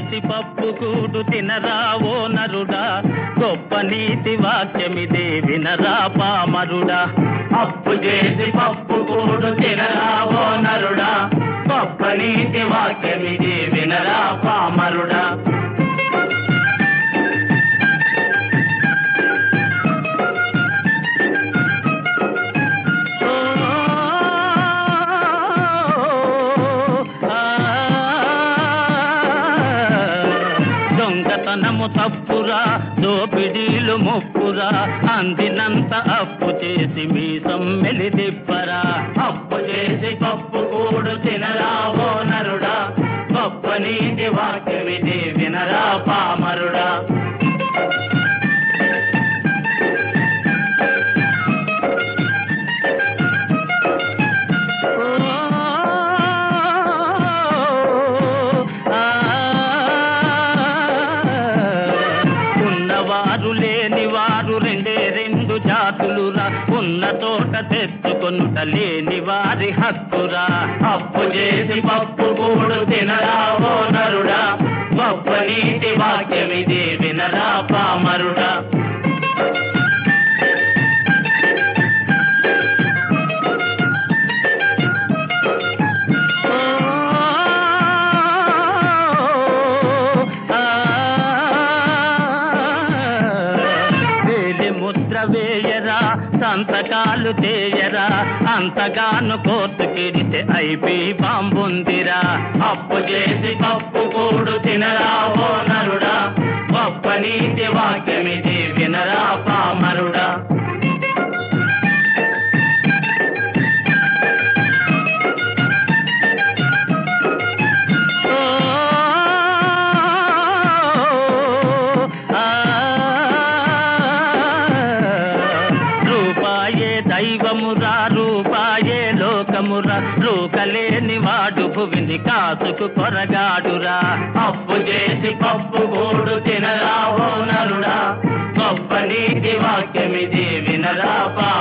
చేసి పప్పు కూడు తినరావో నరుడా గొప్ప నీతి వాక్యమిదే వినరా పామరుడా అప్పు చేసి పప్పు కూడు తినరావో నరుడా గొప్ప నీతి వాక్యమిదే వినరా పామరుడా దొంగతనము తప్పురా దోపిడీలు ముప్పురా అందినంత అప్పు చేసి మీ సమ్మెలి దిప్పరా అప్పు చేసి పప్పు కూడు తినరావో నరుడా గొప్ప నీతి వాక్యమిది వినరా పామరుడా ఉన్నవారు లేని వారు రెండే రెండు జాతులురా ఉన్న తోట తెచ్చుకొనుట లేని వారి హక్కురా అప్పు చేసి పప్పు కూడు తినరావో నరుడా గొప్ప నీతి వాక్యమిది వినరా పామరుడా వేలి ముద్ర వేయరా సంతకాలు చేయరా అంతగాను కోర్టుకెడితే ఐపీ బాంబుందిరా అప్పు చేసి పప్పు కూడు తినరావో నరుడా గొప్ప నీతి వాక్యమిది వినరా పామరుడా రూపాయే దైవమురా రూపాయే లోకమురా రూకలేని వాడు భువిని కాసుకు కొరగాడురా అప్పు చేసి పప్పు కూడు తినరావో నరుడా గొప్ప నీతి వాక్యమిది వినరా పా